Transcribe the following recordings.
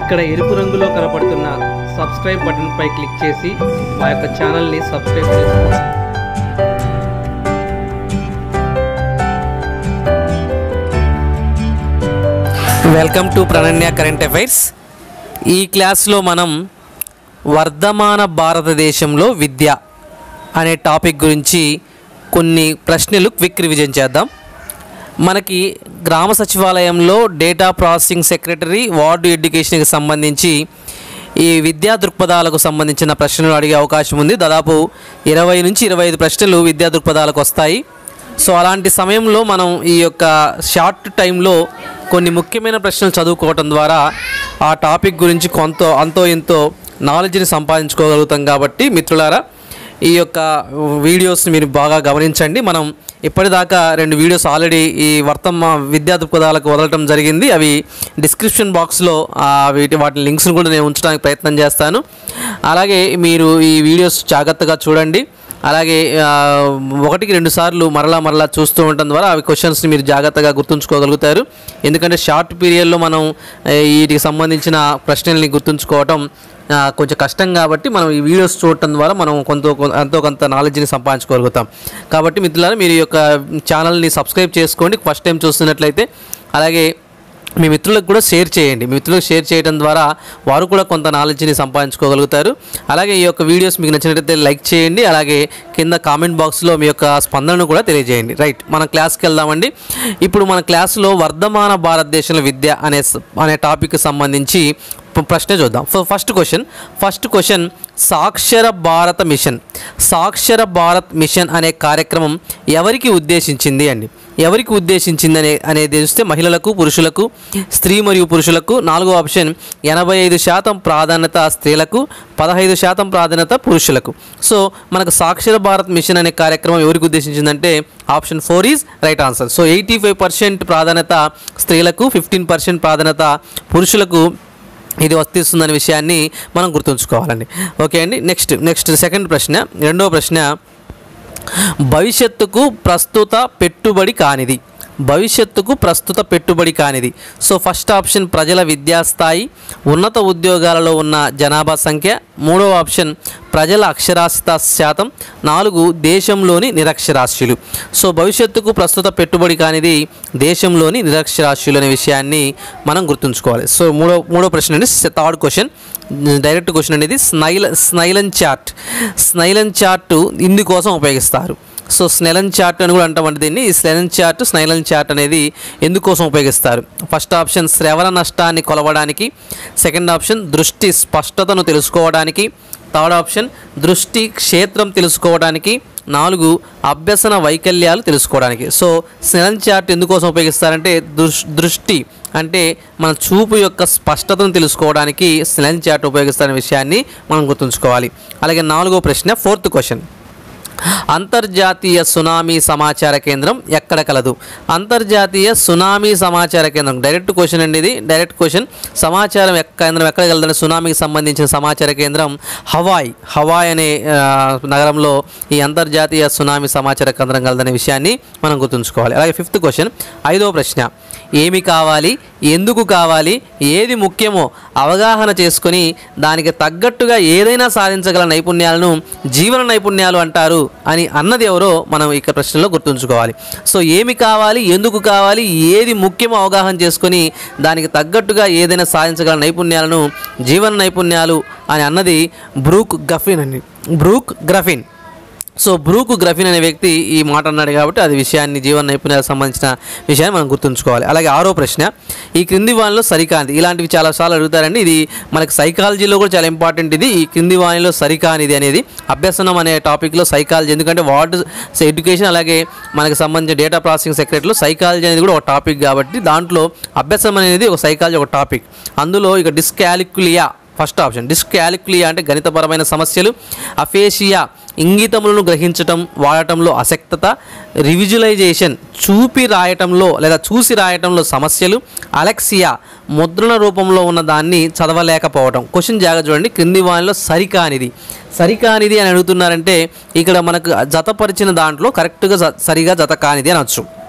ఇక్కడ ఎరుపు రంగులో కనపడుతున్న సబ్స్క్రైబ్ బటన్ పై క్లిక్ చేసి మా యొక్క ఛానల్ని సబ్స్క్రైబ్ చేసుకోండి welcome to Prananya current affairs ఈ క్లాస్లో మనం వర్ధమాన భారతదేశంలో విద్య అనే టాపిక్ గురించి కొన్ని ప్రశ్నలు క్విక్ రివిజన్ చేద్దాం మనకి గ్రామ సచివాలయంలో డేటా ప్రాసెసింగ్ సెక్రటరీ వార్డు ఎడ్యుకేషన్కి సంబంధించి ఈ విద్యా దృక్పథాలకు సంబంధించిన ప్రశ్నలు అడిగే అవకాశం ఉంది దాదాపు ఇరవై నుంచి ఇరవై ఐదు ప్రశ్నలు విద్యా దృక్పథాలకు వస్తాయి సో అలాంటి సమయంలో మనం ఈ యొక్క షార్ట్ టైంలో కొన్ని ముఖ్యమైన ప్రశ్నలు చదువుకోవటం ద్వారా ఆ టాపిక్ గురించి కొంత అంతో ఎంతో నాలెడ్జ్ని సంపాదించుకోగలుగుతాం కాబట్టి మిత్రులారా ఈ యొక్క వీడియోస్ని మీరు బాగా గమనించండి మనం ఇప్పటిదాకా రెండు వీడియోస్ ఆల్రెడీ ఈ వర్తమ విద్యా దృక్పథాలకు వదలటం జరిగింది అవి డిస్క్రిప్షన్ బాక్స్లో ఆ వీటి వాటి లింక్స్ని కూడా నేను ఉంచడానికి ప్రయత్నం చేస్తాను అలాగే మీరు ఈ వీడియోస్ జాగ్రత్తగా చూడండి అలాగే ఆ, ఒకటికి రెండు సార్లు మరలా మరలా చూస్తూ ఉండటం ద్వారా అవి క్వశ్చన్స్ని మీరు జాగ్రత్తగా గుర్తుంచుకోగలుగుతారు ఎందుకంటే షార్ట్ పీరియడ్లో మనం ఆ, వీటికి సంబంధించిన ప్రశ్నల్ని గుర్తుంచుకోవటం ఆ, కొంచెం కష్టం కాబట్టి మనం ఈ వీడియోస్ చూడటం ద్వారా మనం కొంత ఎంతో కొంత నాలెడ్జ్ని సంపాదించుకోగలుగుతాం కాబట్టి మిత్రులారా మీరు ఈ యొక్క ఛానల్ని సబ్స్క్రైబ్ చేసుకోండి ఫస్ట్ టైం చూస్తున్నట్లయితే అలాగే మీ మిత్రులకు కూడా షేర్ చేయండి మీ మిత్రులకు షేర్ చేయడం ద్వారా వారు కూడా కొంత నాలెడ్జ్ని సంపాదించుకోగలుగుతారు అలాగే ఈ యొక్క వీడియోస్ మీకు నచ్చినట్లయితే లైక్ చేయండి అలాగే కింద కామెంట్ బాక్స్లో మీ యొక్క స్పందనను కూడా తెలియజేయండి రైట్ మన క్లాస్కి వెళ్దామండి ఇప్పుడు మన క్లాస్లో వర్ధమాన భారతదేశంలో విద్య అనే స- అనే టాపిక్కి సంబంధించి ప- ప్రశ్న చూద్దాం ఫ- first question first question Saakshar Bharat mission సాక్షర Bharat machine అనే కార్యక్రమం ఎవరికి ఉద్దేశించింది అండి ఎవరికి ఉద్దేశించింది అనే అనేది చూస్తే మహిళలకు పురుషులకు స్త్రీ మరియు పురుషులకు నాలుగో ఆప్షన్ ఎనభై ఐదు శాతం ప్రాధాన్యత స్త్రీలకు పదహైదు శాతం ప్రాధాన్యత పురుషులకు సో మనకు సాక్షర భారత్ మిషన్ అనే కార్యక్రమం ఎవరికి ఉద్దేశించిందంటే option four is right answer so eighty five percent ప్రాధాన్యత స్త్రీలకు ఫిఫ్టీన్ పర్సెంట్ ప్రాధాన్యత పురుషులకు ఇది వర్తిస్తుందనే విషయాన్ని మనం గుర్తుంచుకోవాలండి ఓకే అండి నెక్స్ట్ నెక్స్ట్ సెకండ్ ప్రశ్న రెండవ ప్రశ్న భవిష్యత్తుకు ప్రస్తుత పెట్టుబడి కానిది భవిష్యత్తుకు ప్రస్తుత పెట్టుబడి కానిది సో ఫస్ట్ ఆప్షన్ ప్రజల విద్యాస్థాయి ఉన్నత ఉద్యోగాలలో ఉన్న జనాభా సంఖ్య మూడవ ఆప్షన్ ప్రజల అక్షరాస్యత శాతం నాలుగు దేశంలోని నిరక్షరాస్యులు సో భవిష్యత్తుకు ప్రస్తుత పెట్టుబడి కానిది దేశంలోని నిరక్షరాస్యులు అనే విషయాన్ని మనం గుర్తుంచుకోవాలి సో మూడో మూడో ప్రశ్న అండి థర్డ్ క్వశ్చన్ డైరెక్ట్ క్వశ్చన్ అనేది స్నైల స్నైలన్ చార్ట్ స్నైలన్ చార్ట్ ఇందుకోసం ఉపయోగిస్తారు సో స్నెలన్ చార్ట్ అని కూడా అంటామంటే దీన్ని ఈ స్నెలన్ చార్ట్ స్నైలన్ చార్ట్ అనేది ఎందుకోసం ఉపయోగిస్తారు ఫస్ట్ ఆప్షన్ శ్రవణ నష్టాన్ని కొలవడానికి సెకండ్ ఆప్షన్ దృష్టి స్పష్టతను తెలుసుకోవడానికి థర్డ్ ఆప్షన్ దృష్టి క్షేత్రం తెలుసుకోవడానికి నాలుగు అభ్యసన వైకల్యాలు తెలుసుకోవడానికి సో స్నెలన్ చార్ట్ ఎందుకోసం ఉపయోగిస్తారంటే దృష్ దృష్టి అంటే మన చూపు యొక్క స్పష్టతను తెలుసుకోవడానికి స్నెలన్ చార్ట్ ఉపయోగిస్తారనే విషయాన్ని మనం గుర్తుంచుకోవాలి అలాగే నాలుగో ప్రశ్న ఫోర్త్ క్వశ్చన్ అంతర్జాతీయ సునామీ సమాచార కేంద్రం ఎక్కడ కలదు అంతర్జాతీయ సునామీ సమాచార కేంద్రం డైరెక్ట్ క్వశ్చన్ అండి ఇది డైరెక్ట్ క్వశ్చన్ సమాచారం ఎక్క- కేంద్రం ఎక్కడ కలదంటే సునామీకి సంబంధించిన సమాచార కేంద్రం హవాయ్ హవాయ్ అనే ఆ, నగరంలో ఈ అంతర్జాతీయ సునామీ సమాచార కేంద్రం కలదనే విషయాన్ని మనం గుర్తుంచుకోవాలి అలాగే ఫిఫ్త్ క్వశ్చన్ ఐదవ ప్రశ్న ఏమి కావాలి ఎందుకు కావాలి ఏది ముఖ్యమో అవగాహన చేసుకొని దానికి తగ్గట్టుగా ఏదైనా సాధించగల నైపుణ్యాలను జీవన నైపుణ్యాలు అంటారు అని అన్నది ఎవరో మనం ఇక్కడ ప్రశ్నలో గుర్తుంచుకోవాలి సో ఏమి కావాలి ఎందుకు కావాలి ఏది ముఖ్యమో అవగాహన చేసుకొని దానికి తగ్గట్టుగా ఏదైనా సాధించగల నైపుణ్యాలను జీవన నైపుణ్యాలు అని అన్నది బ్రూక్ గఫిన్ అండి Brooke Griffin so Brooke Griffin అనే వ్యక్తి ఈ మాట అన్నాడు కాబట్టి అది విషయాన్ని జీవన నైపుణ్యాలకు సంబంధించిన విషయాన్ని మనం గుర్తుంచుకోవాలి అలాగే ఆరో ప్రశ్న ఈ క్రింది వాణిలో సరికానిది ఇలాంటివి చాలా సార్లు అడుగుతారండి ఇది మనకి సైకాలజీలో కూడా చాలా ఇంపార్టెంట్ ఇది ఈ క్రింది వాణిలో సరికానిది అనేది అభ్యసనం అనే టాపిక్లో సైకాలజీ ఎందుకంటే వార్డ్ ఎడ్యుకేషన్ అలాగే మనకి సంబంధించిన డేటా ప్రాసెసింగ్ సెక్రటరీలో సైకాలజీ అనేది కూడా ఒక టాపిక్ కాబట్టి దాంట్లో అభ్యసనం అనేది ఒక సైకాలజీ ఒక టాపిక్ అందులో ఇక డిస్కాలిక్యులియా ఫస్ట్ ఆప్షన్ డిస్కాలిక్యులియా అంటే గణితపరమైన సమస్యలు అఫేషియా ఇంగితములను గ్రహించటం వాడటంలో అసక్తత రివిజువలైజేషన్ చూపి రాయటంలో లేదా చూసి రాయటంలో సమస్యలు అలెక్సియా ముద్రణ రూపంలో ఉన్న దాన్ని చదవలేకపోవటం క్వశ్చన్ జాగ్రత్త చూడండి క్రింది వానిలో సరికానిది సరికానిది అని అడుగుతున్నారంటే ఇక్కడ మనకు జతపరిచిన దాంట్లో కరెక్ట్గా జ- సరిగా జత కానిది అనొచ్చు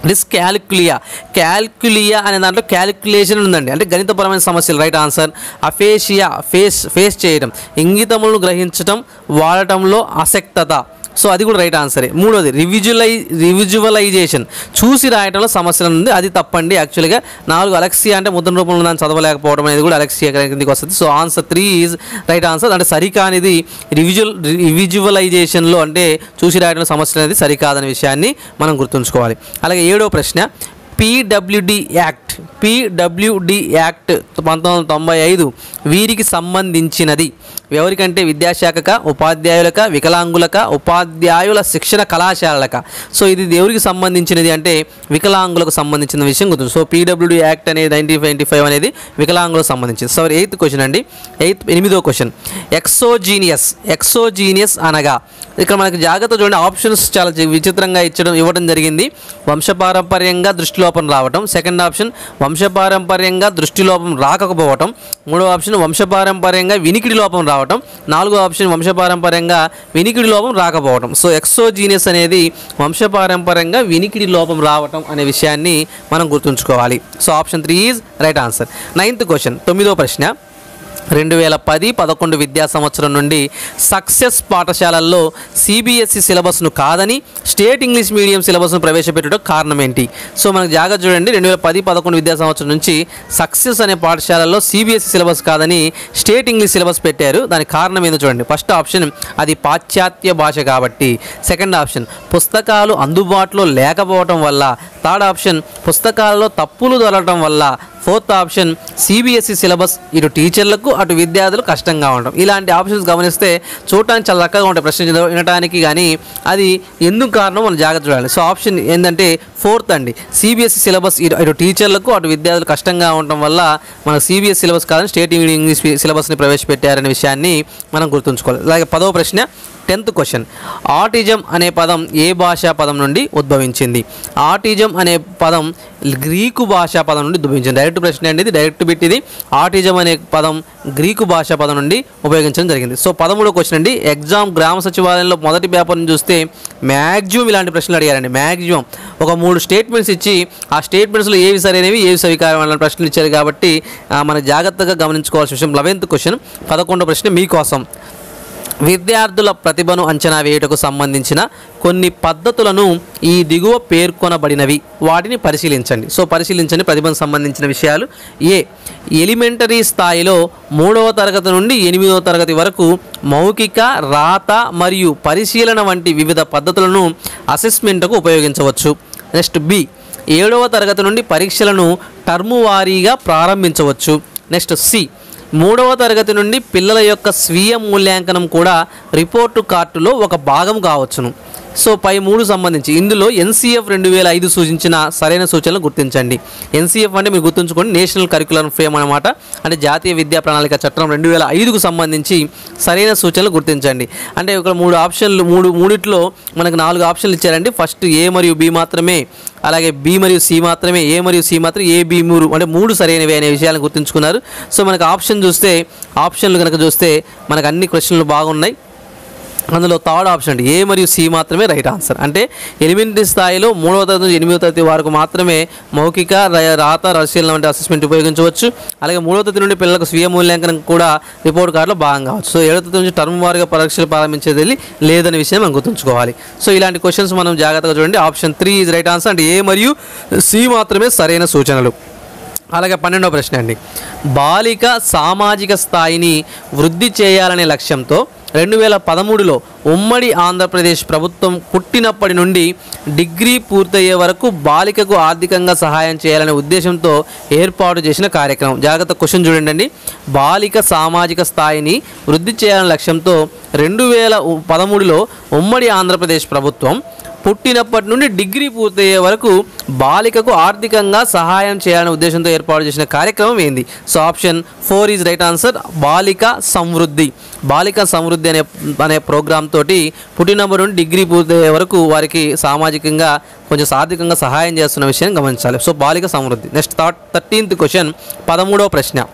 డిస్ క్యాలిక్యులియా క్యాలిక్యులియా అనే దాంట్లో క్యాలిక్యులేషన్ ఉందండి అంటే గణితపరమైన సమస్యలు right answer aphasia face face చేయడం ఇంగితములను గ్రహించడం వాడటంలో అసక్తత సో అది కూడా రైట్ ఆన్సరే మూడోది రివిజువలై రివిజువలైజేషన్ చూసి రాయడంలో సమస్యలు ఉంది అది తప్పండి యాక్చువల్గా నాలుగు అలెక్సియా అంటే ముద్రణ రూపంలో దాన్ని చదవలేకపోవడం అనేది కూడా అలెక్సియా కిందకి వస్తుంది so answer three is right answer అంటే సరికానిది రివిజువల్ రివిజువలైజేషన్లో అంటే చూసి రాయడంలో సమస్యలు అనేది సరికాదనే విషయాన్ని మనం గుర్తుంచుకోవాలి అలాగే ఏడో ప్రశ్న పీడబ్ల్యూడి యాక్ట్ పీడబ్ల్యూడి యాక్ట్ పంతొమ్మిది వందల తొంభై ఐదు వీరికి సంబంధించినది ఎవరికంటే విద్యాశాఖక ఉపాధ్యాయులక వికలాంగులక ఉపాధ్యాయుల శిక్షణ కళాశాలలక సో ఇది ఎవరికి సంబంధించినది అంటే వికలాంగులకు సంబంధించిన విషయం గుర్తు సో పీడబ్ల్యూడి యాక్ట్ అనేది నైన్టీన్ నైన్టీ ఫైవ్ అనేది వికలాంగులకు సంబంధించింది సో ఎయిత్ క్వశ్చన్ అండి ఎయిత్ ఎనిమిదో క్వశ్చన్ ఎక్సోజీనియస్ ఎక్సోజీనియస్ అనగా ఇక్కడ మనకి జాగ్రత్త చూడండి ఆప్షన్స్ చాలా చి- విచిత్రంగా ఇచ్చడం ఇవ్వడం జరిగింది వంశపారంపర్యంగా దృష్టిలోపం రావటం సెకండ్ ఆప్షన్ వంశపారంపర్యంగా దృష్టిలోపం రాకపోవటం మూడో ఆప్షన్ వంశపారంపర్యంగా వినికిడి లోపం రావటం నాలుగో ఆప్షన్ వంశపారంపర్యంగా వినికిడి లోపం రాకపోవటం సో ఎక్సోజీనియస్ అనేది వంశపారంపర్యంగా వినికిడి లోపం రావటం అనే విషయాన్ని మనం గుర్తుంచుకోవాలి so option three is right answer ninth question తొమ్మిదో ప్రశ్న రెండు వేల పది పదకొండు విద్యా సంవత్సరం నుండి సక్సెస్ పాఠశాలల్లో సిబిఎస్ఈ సిలబస్ను కాదని స్టేట్ ఇంగ్లీష్ మీడియం సిలబస్ను ప్రవేశపెట్టడం కారణం ఏంటి సో మనకు జాగ్రత్త చూడండి రెండు వేల పది పదకొండు విద్యా సంవత్సరం నుంచి సక్సెస్ అనే పాఠశాలల్లో సిబిఎస్ఈ సిలబస్ కాదని స్టేట్ ఇంగ్లీష్ సిలబస్ పెట్టారు దానికి కారణం ఏందో చూడండి ఫస్ట్ ఆప్షన్ అది పాశ్చాత్య భాష కాబట్టి సెకండ్ ఆప్షన్ పుస్తకాలు అందుబాటులో లేకపోవటం వల్ల థర్డ్ ఆప్షన్ పుస్తకాలలో తప్పులు దొరకటం వల్ల ఫోర్త్ ఆప్షన్ సిబిఎస్ఈ సిలబస్ ఇటు టీచర్లకు అటు విద్యార్థులు కష్టంగా ఉండడం ఇలాంటి ఆప్షన్స్ గమనిస్తే చూడటానికి చాలా చక్కగా ఉంటాయి ప్రశ్న చదవ- వినడానికి కానీ అది ఎందుకు కారణం మనం జాగ్రత్త చూడాలి సో ఆప్షన్ ఏంటంటే ఫోర్త్ అండి సిబిఎస్ఈ సిలబస్ ఇటు ఇటు టీచర్లకు అటు విద్యార్థులు కష్టంగా ఉండటం వల్ల మన సిబిఎస్ సిలబస్ కాదని స్టేట్ ఇంగ్లీష్ సిలబస్ని ప్రవేశపెట్టారనే విషయాన్ని మనం గుర్తుంచుకోవాలి అలాగే పదవ ప్రశ్న టెన్త్ క్వశ్చన్ ఆటిజం అనే పదం ఏ భాషా పదం నుండి ఉద్భవించింది ఆటిజం అనే పదం గ్రీకు భాషా పదం నుండి ఉద్భవించింది డైరెక్ట్ ప్రశ్న అండి ఇది డైరెక్ట్ బిట్ ఇది ఆటిజం అనే పదం గ్రీకు భాషా పదం నుండి ఉపయోగించడం జరిగింది సో పదమూడో క్వశ్చన్ అండి ఎగ్జామ్ గ్రామ సచివాలయంలో మొదటి పేపర్ని చూస్తే మ్యాక్సిమం ఇలాంటి ప్రశ్నలు అడిగారండి మ్యాక్సిమం ఒక మూడు స్టేట్మెంట్స్ ఇచ్చి ఆ స్టేట్మెంట్స్లో ఏవి సరైనవి ఏవి సవికారం అనే ప్రశ్నలు ఇచ్చారు కాబట్టి ఆ, మనం జాగ్రత్తగా గమనించుకోవాల్సిన విషయం లెవెన్త్ క్వశ్చన్ పదకొండో ప్రశ్న మీకోసం విద్యార్థుల ప్రతిభను అంచనా వేయుటకు సంబంధించిన కొన్ని పద్ధతులను ఈ దిగువ పేర్కొనబడినవి వాటిని పరిశీలించండి సో పరిశీలించండి ప్రతిభకు సంబంధించిన విషయాలు ఏ ఎలిమెంటరీ స్థాయిలో మూడవ తరగతి నుండి ఎనిమిదవ తరగతి వరకు మౌఖిక రాత మరియు పరిశీలన వంటి వివిధ పద్ధతులను అసెస్మెంట్కు ఉపయోగించవచ్చు నెక్స్ట్ బి ఏడవ తరగతి నుండి పరీక్షలను టర్ము వారీగా ప్రారంభించవచ్చు నెక్స్ట్ సి మూడవ తరగతి నుండి పిల్లల యొక్క స్వీయ మూల్యాంకనం కూడా రిపోర్టు కార్డులో ఒక భాగం కావచ్చును సో పై మూడు సంబంధించి ఇందులో ఎన్సీఎఫ్ రెండు వేల ఐదు సూచించిన సరైన సూచనలు గుర్తించండి ఎన్సీఎఫ్ అంటే మీరు గుర్తుంచుకోండి నేషనల్ కరికులం ఫ్రేమ్ అనమాట అంటే జాతీయ విద్యా ప్రణాళిక చట్టం రెండు వేల ఐదుకు సంబంధించి సరైన సూచనలు గుర్తించండి అంటే ఇక్కడ మూడు ఆప్షన్లు మూడు మూడిట్లో మనకు నాలుగు ఆప్షన్లు ఇచ్చారండి ఫస్ట్ ఏ మరియు బి మాత్రమే అలాగే బి మరియు సి మాత్రమే ఏ మరియు సి మాత్రం ఏ బి మూడు అంటే మూడు సరైనవి అనే విషయాలను గుర్తుంచుకున్నారు సో మనకు ఆప్షన్ చూస్తే ఆప్షన్లు కనుక చూస్తే మనకు అన్ని క్వశ్చన్లు బాగున్నాయి అందులో థర్డ్ ఆప్షన్ అండి ఏ మరియు సి మాత్రమే రైట్ ఆన్సర్ అంటే ఎలిమెంటరీ స్థాయిలో మూడవ తరగతి నుంచి ఎనిమిదవ తరగతి వరకు మాత్రమే మౌఖిక ర- రాత రసీలన వంటి అసెస్మెంట్ ఉపయోగించవచ్చు అలాగే మూడవ తరగతి నుండి పిల్లలకు స్వీయ మూల్యాంకనం కూడా రిపోర్ట్ కార్డులో భాగం కావచ్చు సో ఏడవ తరగతి నుంచి టర్మ్ వారీగా పరీక్షలు ప్రారంభించేది లేదనే విషయం మనం గుర్తుంచుకోవాలి సో ఇలాంటి క్వశ్చన్స్ మనం జాగ్రత్తగా చూడండి option three is right answer అంటే ఏ మరియు సి మాత్రమే సరైన సూచనలు అలాగే పన్నెండవ ప్రశ్న అండి బాలిక సామాజిక స్థాయిని వృద్ధి చేయాలనే లక్ష్యంతో రెండు వేల పదమూడులో ఉమ్మడి ఆంధ్రప్రదేశ్ ప్రభుత్వం పుట్టినప్పటి నుండి డిగ్రీ పూర్తయ్యే వరకు బాలికకు ఆర్థికంగా సహాయం చేయాలనే ఉద్దేశంతో ఏర్పాటు చేసిన కార్యక్రమం జాగ్రత్త క్వశ్చన్ చూడండి అండి బాలిక సామాజిక స్థాయిని వృద్ధి చేయాలనే లక్ష్యంతో రెండు వేల పదమూడులో ఉమ్మడి ఆంధ్రప్రదేశ్ ప్రభుత్వం పుట్టినప్పటి నుండి డిగ్రీ పూర్తయ్యే వరకు బాలికకు ఆర్థికంగా సహాయం చేయాలనే ఉద్దేశంతో ఏర్పాటు చేసిన కార్యక్రమం ఏంది so option four is right answer Balika Samriddhi బాలిక సమృద్ధి అనే అనే ప్రోగ్రామ్ తోటి పుట్టినప్పటి నుండి డిగ్రీ పూర్తయ్యే వరకు వారికి సామాజికంగా కొంచెం ఆర్థికంగా సహాయం చేస్తున్న విషయాన్ని గమనించాలి so Balika Samriddhi next third thirteenth question పదమూడవ ప్రశ్న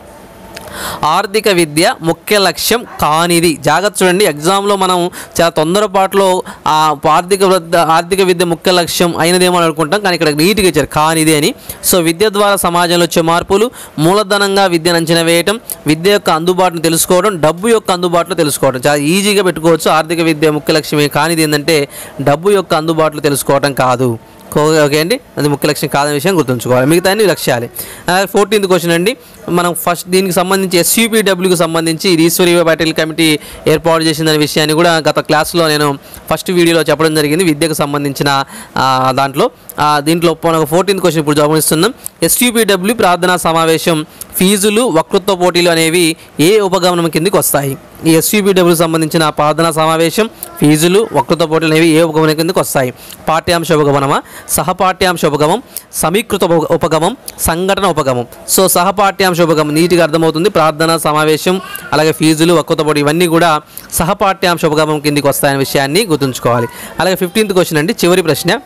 ఆర్థిక విద్య ముఖ్య లక్ష్యం కానిది జాగ్రత్త చూడండి ఎగ్జామ్లో మనం చాలా తొందరపాటులో ఆ ఆర్థిక వృద్ధ ఆర్థిక విద్య ముఖ్య లక్ష్యం అయినదేమో అని అనుకుంటాం కానీ ఇక్కడ నీట్గా ఇచ్చారు కానిది అని సో విద్య ద్వారా సమాజంలో వచ్చే మార్పులు మూలధనంగా విద్యను అంచనా వేయటం విద్య యొక్క అందుబాటును తెలుసుకోవడం డబ్బు యొక్క అందుబాటులో తెలుసుకోవడం చాలా ఈజీగా పెట్టుకోవచ్చు ఆర్థిక విద్య ముఖ్య లక్ష్యం కానిది ఏంటంటే డబ్బు యొక్క అందుబాటులో తెలుసుకోవడం కాదు కో- ఓకే అండి అది ముఖ్య లక్ష్యం కాదని విషయం గుర్తుంచుకోవాలి మిగతా అన్ని లక్ష్యాలే ఫోర్టీన్త్ క్వశ్చన్ అండి మనం ఫస్ట్ దీనికి సంబంధించి ఎస్యూపీడబ్ల్యూకి సంబంధించి ఇది ఈశ్వరీయ బ్యాటరీ కమిటీ ఏర్పాటు చేసిందనే విషయాన్ని కూడా గత క్లాస్లో నేను ఫస్ట్ వీడియోలో చెప్పడం జరిగింది విద్యకు సంబంధించిన ఆ, దాంట్లో ఆ, దీంట్లో మనకు ఫోర్టీన్త్ క్వశ్చన్ ఇప్పుడు గమనిస్తున్నాం ఎస్యూపీడబ్ల్యూ ప్రార్థనా సమావేశం ఫీజులు వక్తృత్వ పోటీలు అనేవి ఏ ఉపగమనం కిందకి వస్తాయి ఈ ఎస్యూబీడబ్ల్యూ సంబంధించిన ప్రార్థనా సమావేశం ఫీజులు వక్తృత్వ పోటీలు అనేవి ఏ ఉపగమనం కిందకి వస్తాయి పాఠ్యాంశ ఉపగమనమా సహపాఠ్యాంశ ఉపగమం సమీకృత ఉప- ఉపగమం సంఘటన ఉపగమం సో సహపాఠ్యాంశ ఉపగమం నీట్గా అర్థమవుతుంది ప్రార్థనా సమావేశం అలాగే ఫీజులు వక్తృత్వ పోటీ ఇవన్నీ కూడా సహపాఠ్యాంశ ఉపగమం కిందకి వస్తాయనే విషయాన్ని గుర్తుంచుకోవాలి అలాగే ఫిఫ్టీన్త్ క్వశ్చన్ అండి చివరి ప్రశ్న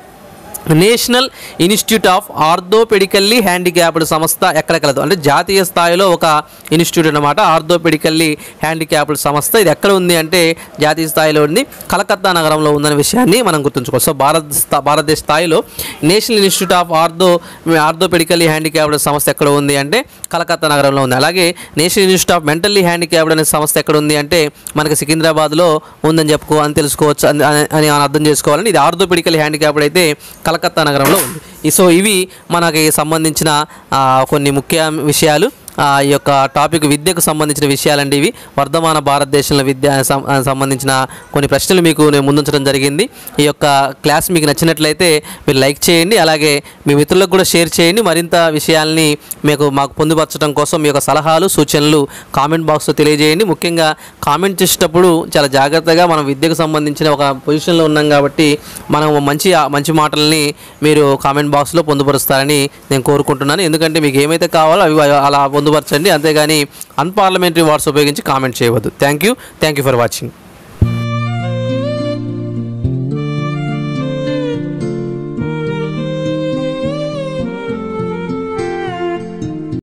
national institute of orthopaedically handicapped సంస్థ ఎక్కడ కలదు అంటే జాతీయ స్థాయిలో ఒక ఇన్స్టిట్యూట్ అన్నమాట ఆర్థోపెడికల్లీ హ్యాండిక్యాప్డ్ సంస్థ ఇది ఎక్కడ ఉంది అంటే జాతీయ స్థాయిలో ఉంది కలకత్తా నగరంలో ఉందనే విషయాన్ని మనం గుర్తుంచుకోవాలి సో భారత్ స్థా- భారతదేశ స్థాయిలో national institute of ortho orthopaedically handicapped సంస్థ ఎక్కడ ఉంది అంటే కలకత్తా నగరంలో ఉంది అలాగే national institute of mentally handicapped అనే సంస్థ ఎక్కడ ఉంది అంటే మనకి సికింద్రాబాద్లో ఉందని చెప్పుకో అని తెలుసుకోవచ్చు అని అని- అని మనం అర్థం చేసుకోవాలని ఇది ఆర్థోపెడికల్ హ్యాండిక్యాప్డ్ అయితే కలకత్తా నగరంలో ఉంది ఈ- సో ఇవి మనకి సంబంధించిన ఆ, కొన్ని ముఖ్య విషయాలు ఆ, ఈ యొక్క టాపిక్ విద్యకు సంబంధించిన విషయాలండి ఇవి వర్ధమాన భారతదేశంలో విద్య సం- ఆ, సంబంధించిన కొన్ని ప్రశ్నలు మీకు నేను ముందుంచడం జరిగింది ఈ యొక్క క్లాస్ మీకు నచ్చినట్లయితే మీరు లైక్ చేయండి అలాగే మీ మిత్రులకు కూడా షేర్ చేయండి మరింత విషయాల్ని మీకు మాకు పొందుపరచడం కోసం మీ యొక్క సలహాలు సూచనలు కామెంట్ బాక్స్లో తెలియజేయండి ముఖ్యంగా కామెంట్ చేసేటప్పుడు చాలా జాగ్రత్తగా మనం విద్యకు సంబంధించిన ఒక పొజిషన్లో ఉన్నాం కాబట్టి మనం మంచి మంచి మాటల్ని మీరు కామెంట్ బాక్స్లో పొందుపరుస్తారని నేను కోరుకుంటున్నాను ఎందుకంటే మీకు ఏమైతే కావాలో అవి అలా పొందుపరచండి అంతేగాని అన్పార్లమెంటరీ వర్డ్స్ ఉపయోగించి కామెంట్ చేయవద్దు thank you thank you for watching